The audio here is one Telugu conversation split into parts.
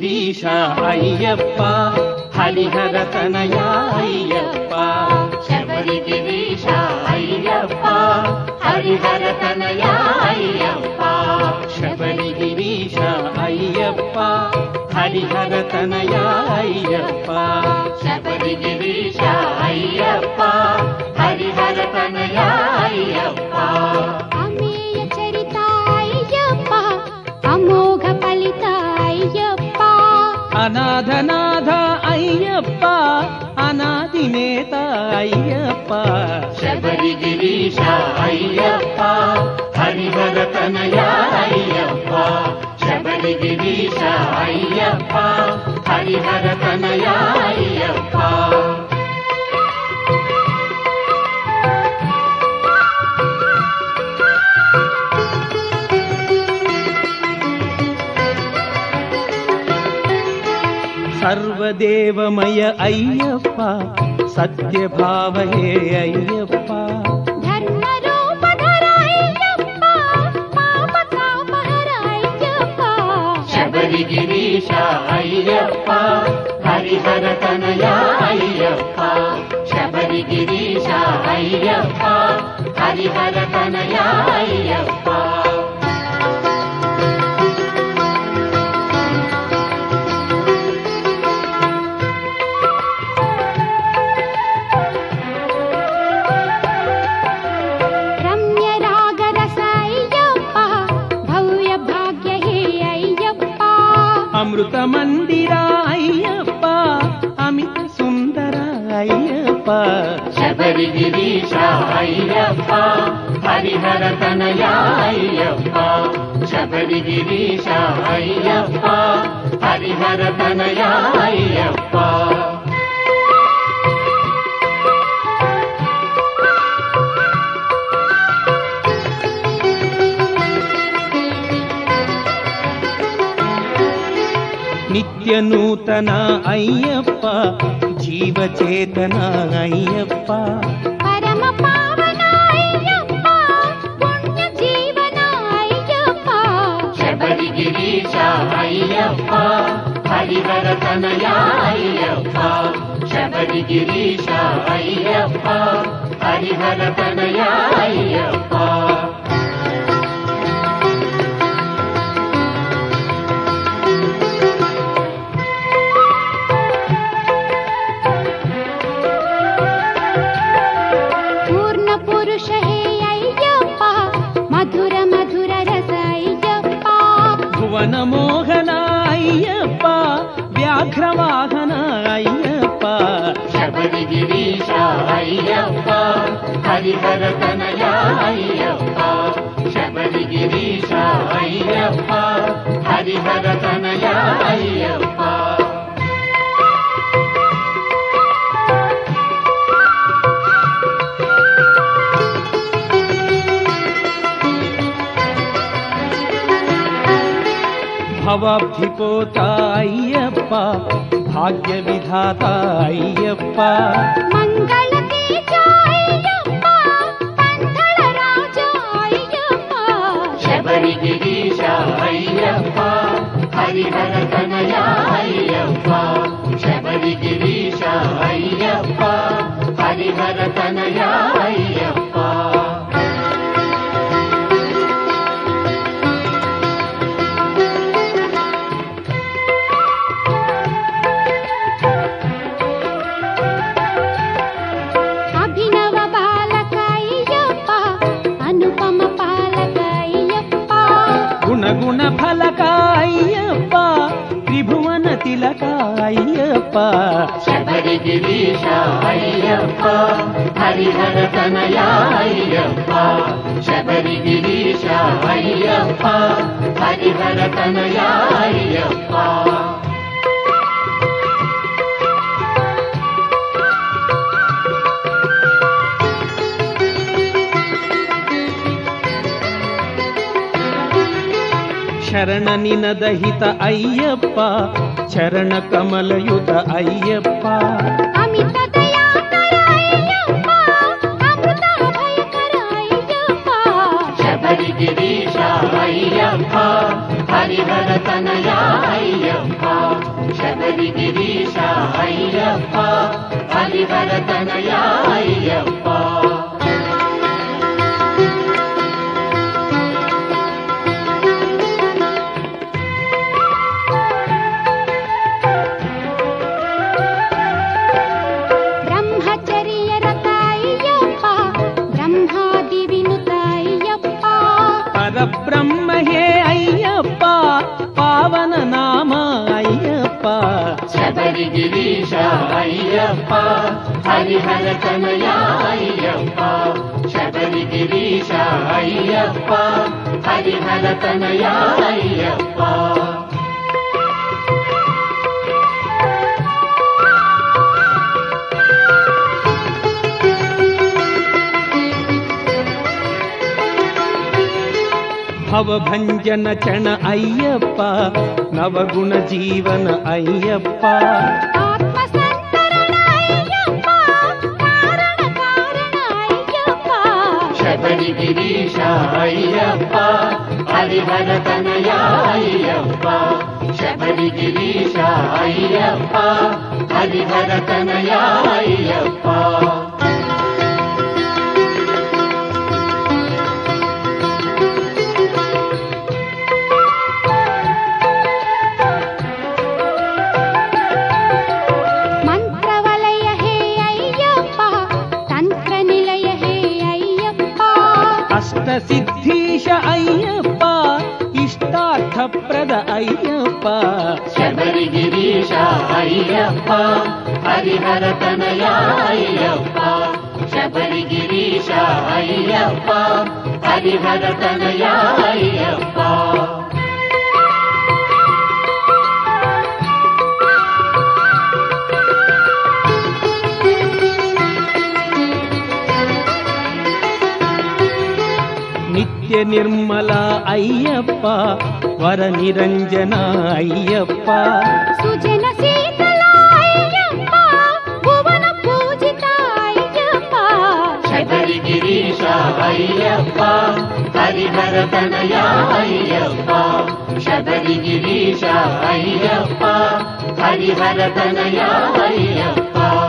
గిరీశ అయ్యప్ప హరిహర తనయ అయ్యప్ప శబరి గిరీశ అయ్యప్ప హరిహర తనయ అయ్యప్ప శబరి గిరీశ అయ్యప్ప హరిహర తనయ అయ్యప్ప శబరి గిరీశ అయ్యప్ప హరిహర తనయ అయ్యప్ప అమేయ చరిత అయ్యప్ప అమోఘ ఫలిత అయ్యప్ప అనాథనాథ అయ్యప్ప అనాదినేత అయ్యప్ప శబరి గిరీశ అయ్యప్ప హరిహర తనయ అయ్యప్ప శబరి గిరీశ అయ్యప్ప హరిహర తనయ అయ్యప్ప సర్వదేవమయ అయ్యప్ప సత్యభావహే అయ్యప్ప ధర్మరూపధర అయ్యప్ప పాప తాపహర అయ్యప్ప శబరి గిరీశ అయ్యప్ప హరిహర తనయ అయ్యప్ప శబరి గిరీశ అయ్యప్ప హరిహర తనయ అయ్యప్ప రమ్య రాగరస అయ్యప్ప భవ్య భాగ్య హే అయ్యప్ప అమృత మందిర అయ్యప్ప అమిత సుందర అయ్యప్ప శబరి గిరీశ అయ్యప్ప హరిహర తనయ అయ్యప్ప శబరి గిరీశ అయ్యప్ప హరిహర తనయ అయ్యప్ప నిత్య నూతన అయ్యప్ప జీవచేతన అయ్యప్ప పరమ పావన అయ్యప్ప పుణ్య జీవన అయ్యప్ప శబరి గిరీశ అయ్యప్ప హరిహర తనయ అయ్యప్ప శబరి గిరీశ అయ్యప్ప హరిహర తనయ అయ్యప్ప పూర్ణ పురుష హే అయ్యప్ప మధుర మధుర రస అయ్యప్ప భువన మోహన అయ్యప్ప వ్యాఘ్రవాహన అయ్యప్ప శబరి గిరీశ అయ్యప్ప హరిహర తనయ అయ్యప్ప శబరి గిరీశ అయ్యప్ప హరిహర తనయ అయ్యప్ప భవాబ్ధిపోత అయ్యప్ప భాగ్య విధాత అయ్యప్ప మంగళ తేజ అయ్యప్ప పంథళ రాజ అయ్యప్ప శబరి గిరీశ అయ్యప్ప హరిహర తనయ అయ్యప్ప శబరి గిరీశ అయ్యప్ప హరిహర తనయ అయ్యప్ప అభినవ బాలక అయ్యప్ప అనుపమ పాలక అయ్యప్ప గుణగుణ ఫలక అయ్యప్ప త్రిభువన తిలక అయ్యప్ప శబరి గిరీశ అయ్యప్ప హరిహర తనయ అయ్యప్ప శబరి గిరీశ అయ్యప్ప హరిహర తనయ అయ్యప్ప శరణ నినదహిత అయ్యప్ప చరణ కమలయుత అయ్యప్ప అమిత దయాకర అయ్యప్ప అమృత భయకర అయ్యప్ప శబరిగిరీశ అయ్యప్ప హరిహర తనయ అయ్యప్ప శబరిగిరీశ అయ్యప్ప హరిహర తనయ అయ్యప్ప బ్రహ్మచర్య రతాయ్యప్ప బ్రహ్మాది వినుతాయ్యప్ప పరబ్రహ్మ హే అయ్యప్ప పావన నామ అయ్యప్ప శబరిగిరీశ అయ్యప్ప హరిహర తనయ అయ్యప్ప శబరిగిరీశ అయ్యప్ప హరిహర తనయ అయ్యప్ప భవభంజన చణ అయ్యప్ప నవగుణ జీవన అయ్యప్ప ఆత్మ సంతరణ అయ్యప్ప కారణ కారణ అయ్యప్ప శబరిగిరీశ అయ్యప్ప హరిహర తనయ అయ్యప్ప శబరిగిరీశ అయ్యప్ప హరిహర తనయ అయ్యప్ప మంత్రవలయ హే అయ్యప్ప తంత్ర నిలయ హే అయ్యప్ప అష్ట సిద్ధీశ అయ్యప్ప ఇష్టార్థప్రద అయ్యప్ప శబరిగిరీశ అయ్యప్ప హరిహర తనయ అయ్యప్ప శబరిగిరీశ అయ్యప్ప హరిహర తనయ అయ్యప్ప నిత్య నిర్మల అయ్యప్ప వర నిరంజన అయ్యప్ప సుజన శీతల అయ్యప్ప భువన పూజిత అయ్యప్ప శబరిగిరీశ అయ్యప్ప హరిహర తనయ అయ్యప్ప శబరిగిరీశ అయ్యప్ప హరిహర తనయ అయ్యప్ప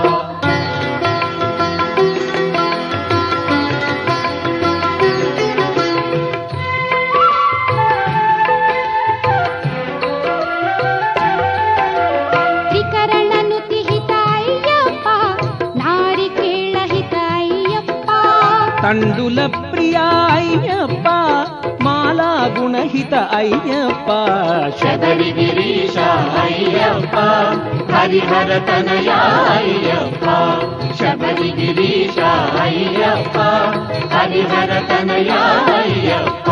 త్రికరణను తిహిత అయ్యప్ప నారికేళ హిత అయ్యప్ప తండుల ప్రియ అయ్యప్ప మాలా గుణహిత అయ్యప్ప శబరిగిరీశ అయ్యప్ప హరిహర తనయ అయ్యప్ప శబరిగిరీశ అయ్యప్ప హరిహర తనయ అయ్యప్ప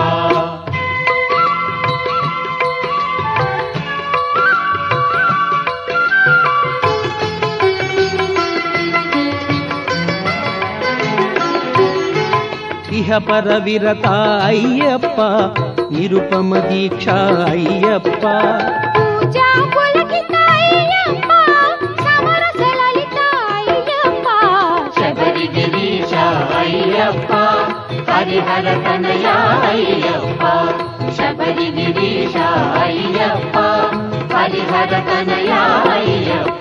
ఇహ పర విరత అయ్యప్ప నిరుపమ దీక్ష అయ్యప్ప పూజా పులకిత అయ్యప్ప సమరస లలిత అయ్యప్ప శబరిగిరీశ అయ్యప్ప హరిహర తనయ అయ్యప్ప శబరిగిరీశ అయ్యప్ప హరిహర తనయ అయ్యప్ప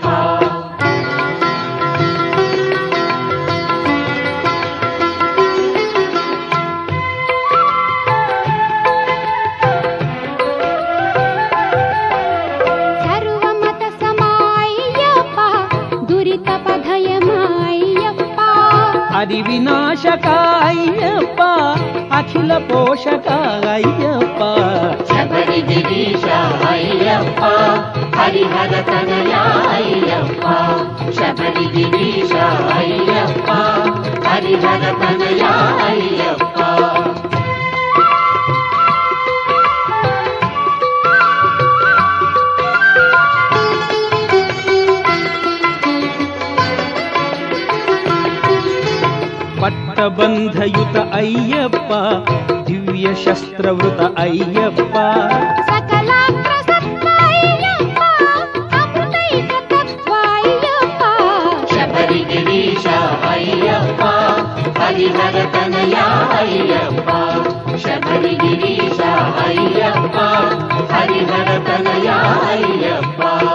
సర్వమత సమాయ్యప్ప దురిత పధయమాయ్యప్ప హరి వినాశక అయ్యప్ప అఖిల పోషక అయ్యప్ప శబరిగిరీశ అయ్యప్ప హరిహర తనయ అయ్యప్ప శబరిగిరీశ అయ్యప్ప హరిహర తనయ అయ్యప్ప పట్టబంధయుత అయ్యప్ప దివ్య శస్త్రవృత అయ్యప్ప సకలాగ్ర సత్వ అయ్యప్ప అమృతైక తత్వ అయ్యప్ప శబరిగిరీశ అయ్యప్ప హరి హరిహర తనయా అయ్యప్ప శబరి గిరీశ అయ్యప్ప హరిహర తనయా అయ్యప్ప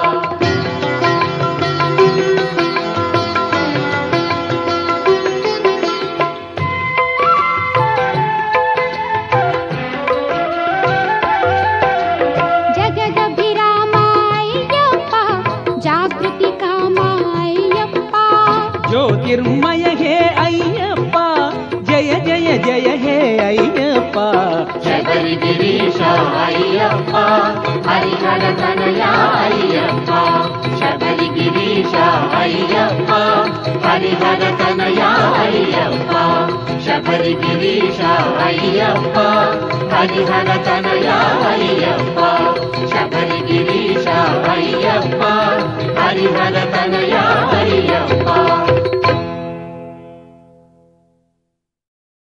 జగదభిరామాయ్యప్ప జాగృతి కామాయ్యప్ప జ్యోతిర్మయ హే అయ్యప్ప జయ జయ జయ హే అయ్యప్ప శబరి గిరీశ అయ్యప్ప హరిహర తనయా అయ్యప్ప శబరి గిరీశ అయ్యప్ప హరిహర తనయా అయ్యప్ప శబరి గిరీశ అయ్యప్ప హరిహర తనయా అయ్యప్ప శబరి గిరీశ అయ్యప్ప హరిహర